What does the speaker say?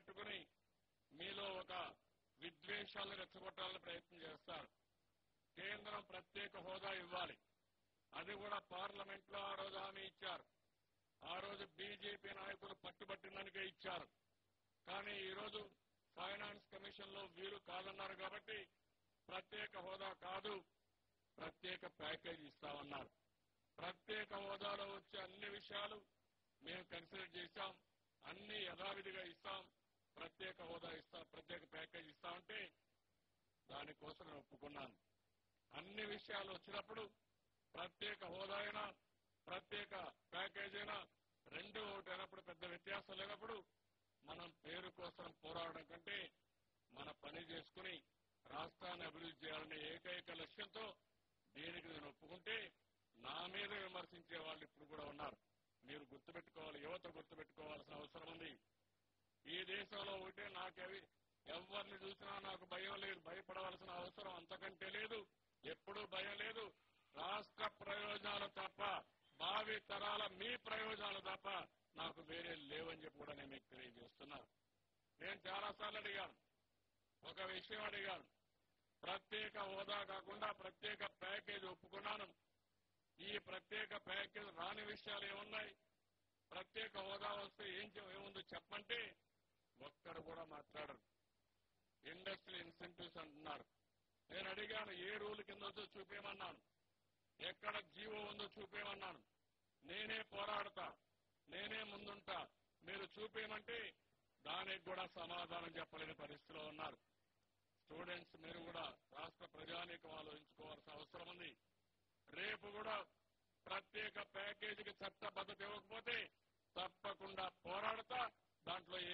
పెట్టుకుని మీలో ఒక విద్వేషాలను రెచ్చగొట్టాలని ప్రయత్నం చేస్తారు కేంద్రం ప్రత్యేక హోదా ఇవ్వాలి అది కూడా పార్లమెంట్ లో ఆ రోజు హామీ ఇచ్చారు ఆ రోజు బీజేపీ నాయకులు పట్టుబట్టిందనికే ఇచ్చారు కానీ ఈ రోజు ఫైనాన్స్ కమిషన్ లో వీలు కాదన్నారు కాబట్టి ప్రత్యేక హోదా కాదు ప్రత్యేక ప్యాకేజ్ ఇస్తామన్నారు ప్రత్యేక హోదాలో వచ్చే అన్ని విషయాలు మేము కన్సిడర్ చేశాం అన్ని యథావిధిగా ఇస్తాం ప్రత్యేక హోదా ఇస్తాం ప్రత్యేక ప్యాకేజ్ ఇస్తామంటే దానికోసం నేను ఒప్పుకున్నాను అన్ని విషయాలు వచ్చినప్పుడు ప్రత్యేక హోదా అయినా ప్రత్యేక ప్యాకేజ్ అయినా రెండు ఒకటి అయినప్పుడు పెద్ద వ్యత్యాసం లేనప్పుడు మనం పేరు కోసం పోరాడడం కంటే మన పని చేసుకుని రాష్ట్రాన్ని అభివృద్ధి చేయాలనే ఏకైక లక్ష్యంతో దీనికి నేను ఒప్పుకుంటే నా మీద విమర్శించే వాళ్ళు ఇప్పుడు కూడా ఉన్నారు మీరు గుర్తుపెట్టుకోవాలి యువత గుర్తుపెట్టుకోవాల్సిన అవసరం ఉంది ఈ దేశంలో ఒకటే నాకెవి ఎవరిని చూసినా నాకు భయం లేదు భయపడవలసిన అవసరం అంతకంటే లేదు ఎప్పుడూ భయం లేదు రాష్ట్ర ప్రయోజనాలు తప్ప భావి తరాల మీ ప్రయోజనాలు తప్ప నాకు వేరే లేవని చెప్పి కూడా నేను మీకు తెలియజేస్తున్నా నేను చాలాసార్లు అడిగాను ఒక విషయం అడిగాను ప్రత్యేక హోదా కాకుండా ప్రత్యేక ప్యాకేజ్ ఒప్పుకున్నాను ఈ ప్రత్యేక ప్యాకేజ్ రాని విషయాలు ఏమున్నాయి ప్రత్యేక హోదా వస్తే ఏం చే- ఏముందో చెప్పంటే ఒక్కరు కూడా మాట్లాడరు ఇండస్ట్రియల్ ఇన్సెంటివ్స్ అంటున్నారు నేను అడిగాను ఏ రూల్ కింద వచ్చో చూపేయమన్నాను ఎక్కడ జీవో ఉందో చూపేయమన్నాను నేనే పోరాడతా నేనే ముందుంటా మీరు చూపేయమంటే దానికి కూడా సమాధానం చెప్పలేని పరిస్థితిలో ఉన్నారు స్టూడెంట్స్ మీరు కూడా రాష్ట్ర ప్రజానీకం ఆలోచించుకోవాల్సిన అవసరం ఉంది రేపు కూడా ప్రత్యేక ప్యాకేజీకి చట్టబద్ధత ఇవ్వకపోతే తప్పకుండా పోరాడతా దాంట్లో